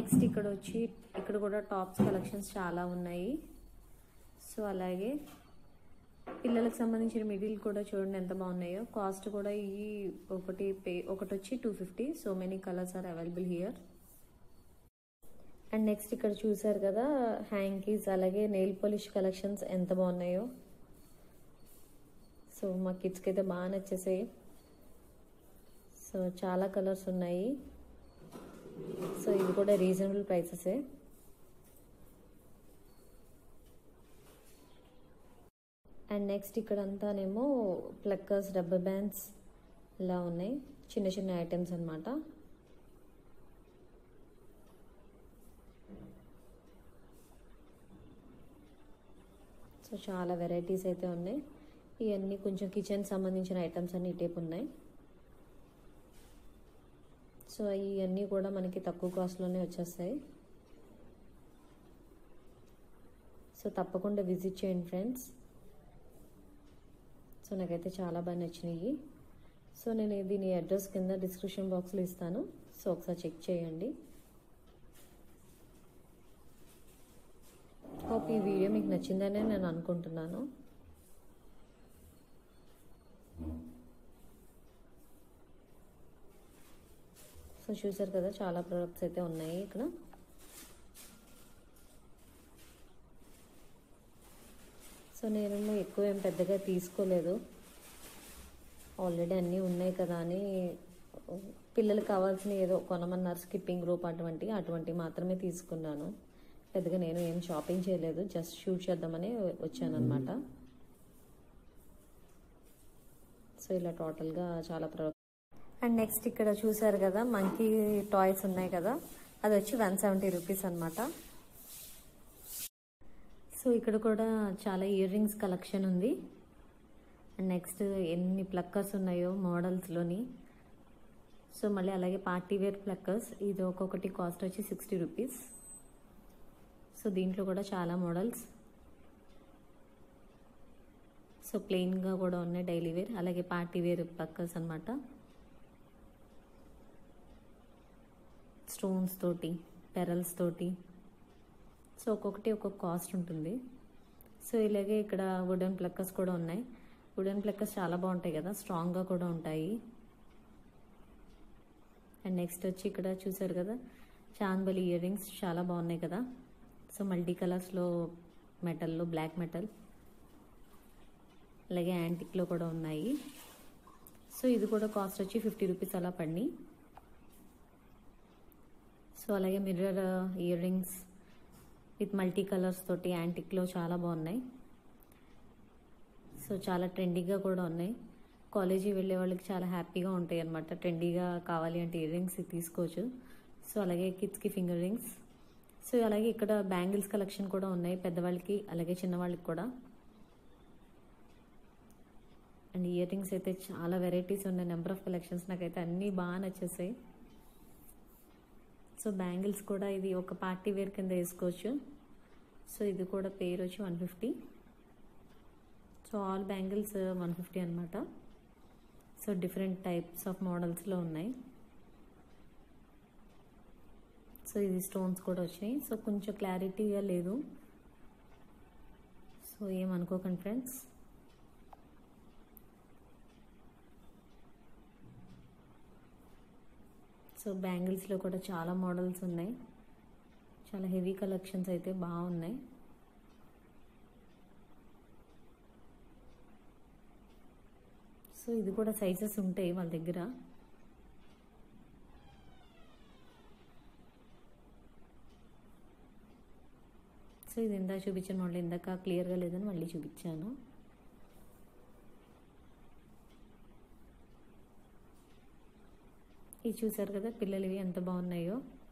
next ఇక్కడ వచ్చి ఇక్కడ కూడా టాప్స్ కలెక్షన్స్ చాలా ఉన్నాయి సో అలాగే పిల్లలకు సంబంధించిన మిడిల్ కూడా చూడండి ఎంత బాగున్నాయో కాస్ట్ కూడా ఈ ఒకటి పే ఒకటి వచ్చి two fifty so many colours are available here and next ఇక్కడ చూసారు కదా హ్యాంకీస్ అలాగే నెయిల్ పాలిష్ కలెక్షన్స్ ఎంత బాగున్నాయో సో మా కిడ్స్కి అయితే బాగా నచ్చేసాయి సో చాలా కలర్స్ ఉన్నాయి సో ఇవి కూడా రీజనబుల్ ప్రైసెసే అండ్ నెక్స్ట్ ఇక్కడ అంతానేమో ప్లక్కర్స్ రబ్బర్ బ్యాండ్స్ ఇలా ఉన్నాయి చిన్న చిన్న ఐటమ్స్ అన్నమాట సో చాలా వెరైటీస్ అయితే ఉన్నాయి ఇవన్నీ కొంచెం కిచెన్ సంబంధించిన ఐటమ్స్ అన్ని ఇటేపు ఉన్నాయి సో ఇవన్నీ కూడా మనకి తక్కువ కాస్ట్లోనే వచ్చేస్తాయి సో తప్పకుండా విజిట్ చేయండి ఫ్రెండ్స్ సో నాకైతే చాలా బాగా నచ్చినాయి సో నేను దీని అడ్రస్ కింద డిస్క్రిప్షన్ బాక్స్లో ఇస్తాను సో ఒకసారి చెక్ చేయండి హోప్ ఈ వీడియో మీకు నచ్చిందనే నేను అనుకుంటున్నాను సో చూసారు కదా చాలా ప్రొడక్ట్స్ అయితే ఉన్నాయి ఇక్కడ సో నేను ఎక్కువ ఏం పెద్దగా తీసుకోలేదు ఆల్రెడీ అన్నీ ఉన్నాయి కదా అని పిల్లలకు కావాల్సిన ఏదో కొనమన్నారు స్కిప్పింగ్ రూప్ అటువంటి అటువంటి మాత్రమే తీసుకున్నాను పెద్దగా నేను ఏం షాపింగ్ చేయలేదు జస్ట్ షూట్ చేద్దామని వచ్చానమాట సో ఇలా టోటల్గా చాలా ప్రొడక్ట్ అండ్ నెక్స్ట్ ఇక్కడ చూసారు కదా మంకీ టాయ్స్ ఉన్నాయి కదా అది వచ్చి వన్ సెవెంటీ రూపీస్ అనమాట సో ఇక్కడ కూడా చాలా ఇయర్ రింగ్స్ కలెక్షన్ ఉంది అండ్ నెక్స్ట్ ఎన్ని ప్లక్కర్స్ ఉన్నాయో మోడల్స్లోని సో మళ్ళీ అలాగే పార్టీ వేర్ ప్లక్కర్స్ ఇది ఒక్కొక్కటి కాస్ట్ వచ్చి సిక్స్టీ రూపీస్ సో దీంట్లో కూడా చాలా మోడల్స్ సో ప్లెయిన్గా కూడా ఉన్నాయి డైలీ వేర్ అలాగే పార్టీ వేర్ ప్లక్కర్స్ అనమాట స్టోన్స్ తోటి పెరల్స్ తోటి సో ఒక్కొక్కటి ఒక్కొక్క కాస్ట్ ఉంటుంది సో ఇలాగే ఇక్కడ వుడెన్ ప్లక్కర్స్ కూడా ఉన్నాయి వుడెన్ ప్లక్కర్స్ చాలా బాగుంటాయి కదా స్ట్రాంగ్గా కూడా ఉంటాయి అండ్ నెక్స్ట్ వచ్చి ఇక్కడ చూసారు కదా చాందబలి ఇయర్ రింగ్స్ చాలా బాగున్నాయి కదా సో మల్టీ కలర్స్లో మెటల్లో బ్లాక్ మెటల్ అలాగే యాంటిక్లో కూడా ఉన్నాయి సో ఇది కూడా కాస్ట్ వచ్చి ఫిఫ్టీ రూపీస్ అలా పడినాయి సో అలాగే mirror ear rings with multi colours తోటి యాంటిక్లో చాలా బాగున్నాయి సో చాలా ట్రెండీగా కూడా ఉన్నాయి కాలేజీ వెళ్ళే వాళ్ళకి చాలా హ్యాపీగా ఉంటాయి అనమాట ట్రెండీగా కావాలి అంటే ఇయర్ రింగ్స్ తీసుకోవచ్చు సో అలాగే కిడ్స్కి ఫింగర్ రింగ్స్ సో అలాగే ఇక్కడ బ్యాంగిల్స్ కలెక్షన్ కూడా ఉన్నాయి పెద్దవాళ్ళకి అలాగే చిన్నవాళ్ళకి కూడా అండ్ ఇయర్ రింగ్స్ అయితే చాలా వెరైటీస్ ఉన్నాయి నెంబర్ ఆఫ్ కలెక్షన్స్ నాకైతే అన్నీ బాగా నచ్చేసాయి సో బ్యాంగిల్స్ కూడా ఇది ఒక పార్టీ వేర్ కింద వేసుకోవచ్చు సో ఇది కూడా పేరు వచ్చి one fifty so all bangles one fifty అనమాట సో డిఫరెంట్ టైప్స్ ఆఫ్ మోడల్స్లో ఉన్నాయి సో ఇది స్టోన్స్ కూడా వచ్చినాయి సో కొంచెం క్లారిటీగా లేదు సో ఏమనుకోకండి ఫ్రెండ్స్ సో బ్యాంగిల్స్లో కూడా చాలా మోడల్స్ ఉన్నాయి చాలా హెవీ కలెక్షన్స్ అయితే బాగున్నాయి సో ఇది కూడా సైజెస్ ఉంటాయి వాళ్ళ దగ్గర సో ఇది ఇందాక చూపించాను మళ్ళీ ఇందాక క్లియర్గా లేదని మళ్ళీ చూపించాను ఇది చూసారు కదా పిల్లలవి ఎంత బాగున్నాయో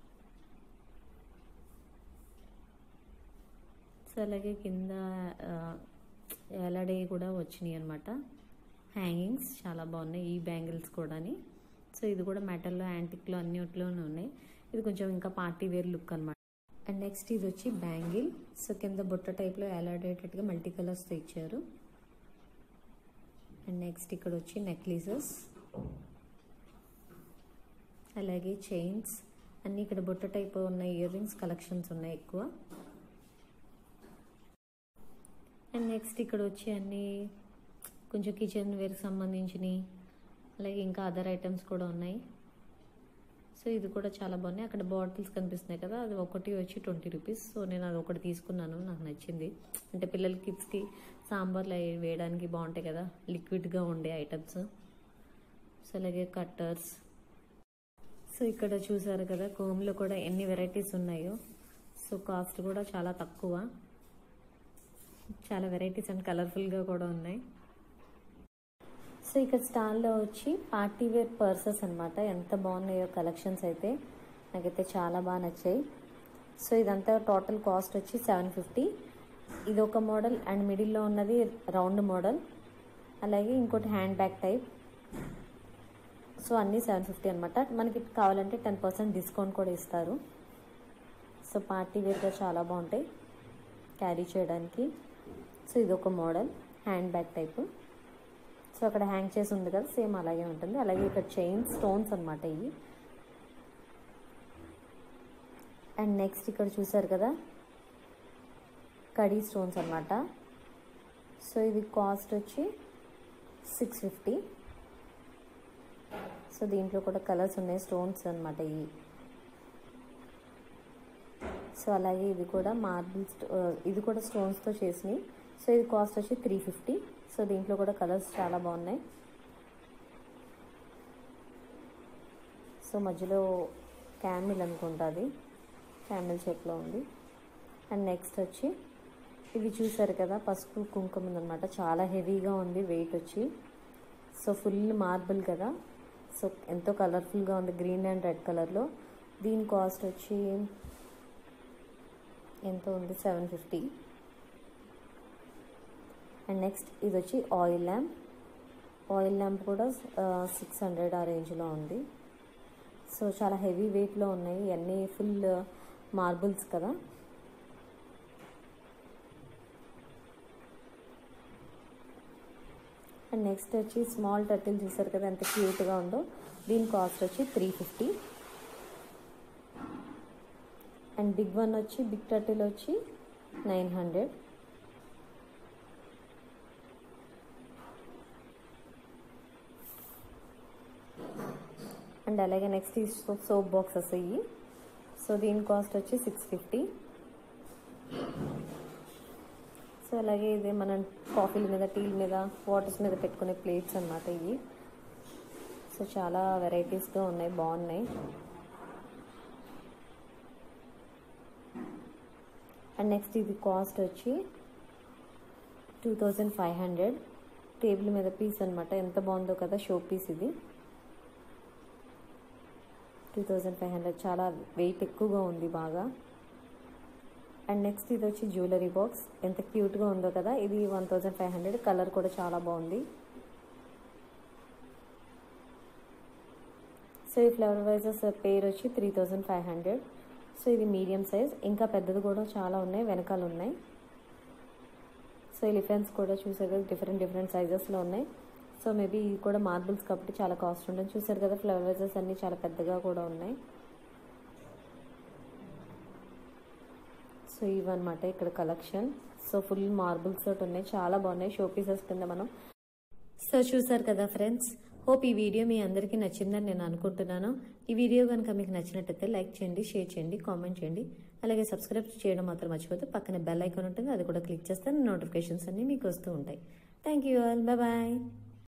సో అలాగే కింద ఎలాడే కూడా వచ్చినాయి అనమాట హ్యాంగింగ్స్ చాలా బాగున్నాయి ఈ బ్యాంగిల్స్ కూడాని సో ఇది కూడా మెటల్లో యాంటిక్లో అన్నిట్లోనే ఉన్నాయి ఇది కొంచెం ఇంకా పార్టీ వేర్ లుక్ అనమాట అండ్ నెక్స్ట్ ఇది వచ్చి బ్యాంగిల్ సో కింద బుట్ట టైప్లో ఎలాడేటట్టుగా మల్టీ కలర్స్తో ఇచ్చారు అండ్ నెక్స్ట్ ఇక్కడ వచ్చి నెక్లెసెస్ అలాగే చైన్స్ అన్ని ఇక్కడ బుట్ట టైప్ ఉన్న ఇయర్ రింగ్స్ కలెక్షన్స్ ఉన్నాయి ఎక్కువ అండ్ నెక్స్ట్ ఇక్కడ వచ్చి అన్ని కొంచెం కిచెన్ వేర్కి సంబంధించినవి అలాగే ఇంకా అదర్ ఐటమ్స్ కూడా ఉన్నాయి సో ఇది కూడా చాలా బాగున్నాయి అక్కడ బాటిల్స్ కనిపిస్తున్నాయి కదా అది ఒకటి వచ్చి ట్వంటీ రూపీస్ సో నేను అది ఒకటి తీసుకున్నాను నాకు నచ్చింది అంటే పిల్లల కిడ్స్కి సాంబార్లో అవి వేయడానికి బాగుంటాయి కదా లిక్విడ్గా ఉండే ఐటమ్స్ సో అలాగే కట్టర్స్ సో ఇక్కడ చూసారు కదా కోమ్లో కూడా ఎన్ని వెరైటీస్ ఉన్నాయో సో కాస్ట్ కూడా చాలా తక్కువ చాలా వెరైటీస్ అండ్ కలర్ఫుల్గా కూడా ఉన్నాయి సో ఇక్కడ స్టాల్లో వచ్చి పార్టీ వేర్ పర్సెస్ అనమాట ఎంత బాగున్నాయో కలెక్షన్స్ అయితే నాకైతే చాలా బాగా నచ్చాయి సో ఇదంతా టోటల్ కాస్ట్ వచ్చి సెవెన్ ఫిఫ్టీ ఇది ఒక మోడల్ అండ్ మిడిల్లో ఉన్నది రౌండ్ మోడల్ అలాగే ఇంకోటి హ్యాండ్ బ్యాగ్ టైప్ సో అన్నీ సెవెన్ ఫిఫ్టీ అనమాట మనకి కావాలంటే టెన్ పర్సెంట్ డిస్కౌంట్ కూడా ఇస్తారు సో పార్టీ వేర్గా చాలా బాగుంటాయి క్యారీ చేయడానికి సో ఇది ఒక model hand bag type so అక్కడ హ్యాంగ్ చేసి ఉంది కదా సేమ్ అలాగే ఉంటుంది అలాగే ఇక్కడ చైన్ స్టోన్స్ అనమాట ఇవి అండ్ నెక్స్ట్ ఇక్కడ చూసారు కదా కడీ స్టోన్స్ అనమాట సో ఇది కాస్ట్ వచ్చి సిక్స్ ఫిఫ్టీ సో దీంట్లో కూడా కలర్స్ ఉన్నాయి స్టోన్స్ అనమాట ఇవి సో అలాగే ఇది కూడా మార్బుల్ ఇది కూడా స్టోన్స్తో చేసినాయి సో ఇది కాస్ట్ వచ్చి త్రీ ఫిఫ్టీ సో దీంట్లో కూడా కలర్స్ చాలా బాగున్నాయి సో మధ్యలో క్యాండిల్ అనుకుంటుంది క్యాండిల్ షేప్లో ఉంది అండ్ నెక్స్ట్ వచ్చి ఇవి చూసారు కదా పసుపు కుంకుమ అనమాట చాలా హెవీగా ఉంది వెయిట్ వచ్చి సో ఫుల్ మార్బుల్ కదా సో ఎంతో కలర్ఫుల్గా ఉంది గ్రీన్ అండ్ రెడ్ కలర్లో దీని కాస్ట్ వచ్చి ఎంతో ఉంది సెవెన్ ఫిఫ్టీ అండ్ నెక్స్ట్ ఇది వచ్చి ఆయిల్ ల్యాంప్ ఆయిల్ ల్యాంప్ కూడా సిక్స్ హండ్రెడ్ ఆ రేంజ్లో ఉంది సో చాలా హెవీ వెయిట్లో ఉన్నాయి అన్నీ ఫుల్ మార్బుల్స్ కదా అండ్ నెక్స్ట్ వచ్చి స్మాల్ టర్టిల్ చూసారు కదా ఎంత క్యూట్గా ఉందో దీని కాస్ట్ వచ్చి three fifty and big one వచ్చి బిగ్ టర్టిల్ వచ్చి నైన్ హండ్రెడ్ అండ్ అలాగే నెక్స్ట్ ఈ సోప్ బాక్సెస్ ఇవి సో దీని కాస్ట్ వచ్చి సిక్స్ ఫిఫ్టీ సో అలాగే ఇది మనం కాఫీల మీద టీల మీద వాటర్స్ మీద పెట్టుకునే ప్లేట్స్ అనమాట ఇవి సో చాలా వెరైటీస్గా ఉన్నాయి బాగున్నాయి అండ్ నెక్స్ట్ ఇది కాస్ట్ వచ్చి two thousand five hundred table మీద పీస్ అనమాట ఎంత బాగుందో కదా షో పీస్ ఇది టూ థౌజండ్ ఫైవ్ హండ్రెడ్ చాలా వెయిట్ ఎక్కువగా ఉంది బాగా అండ్ నెక్స్ట్ ఇది వచ్చి జ్యువెలరీ బాక్స్ ఎంత క్యూట్గా ఉందో కదా ఇది one thousand five hundred colour కూడా చాలా బాగుంది సో ఈ ఫ్లవర్ వైజెస్ పేరు వచ్చి three thousand five hundred so ఇది మీడియం సైజ్ ఇంకా పెద్దది కూడా చాలా ఉన్నాయి వెనకాల ఉన్నాయి సో ఎలిఫెంట్స్ కూడా చూసారు కదా డిఫరెంట్ డిఫరెంట్ సైజెస్లో ఉన్నాయి సో మేబీ ఇవి కూడా మార్బుల్స్ కాబట్టి చాలా కాస్ట్ ఉంటుంది చూసారు కదా ఫ్లవర్ వైజెస్ అన్నీ చాలా పెద్దగా కూడా ఉన్నాయి సో ఇవన్నమాట ఇక్కడ కలెక్షన్ సో ఫుల్ మార్బుల్స్ తోటి ఉన్నాయి చాలా బాగున్నాయి షో పీసెస్ కింద మనం సో చూసారు కదా ఫ్రెండ్స్ హోప్ ఈ వీడియో మీ అందరికీ నచ్చిందని నేను అనుకుంటున్నాను ఈ వీడియో కనుక మీకు నచ్చినట్టయితే లైక్ చేయండి షేర్ చేయండి కామెంట్ చేయండి అలాగే సబ్స్క్రైబ్ చేయడం మాత్రం మర్చిపోతే పక్కన బెల్ ఐకాన్ ఉంటుంది అది కూడా క్లిక్ చేస్తే నోటిఫికేషన్స్ అన్నీ మీకు వస్తూ ఉంటాయి థ్యాంక్ యూ ఆల్ బాయ్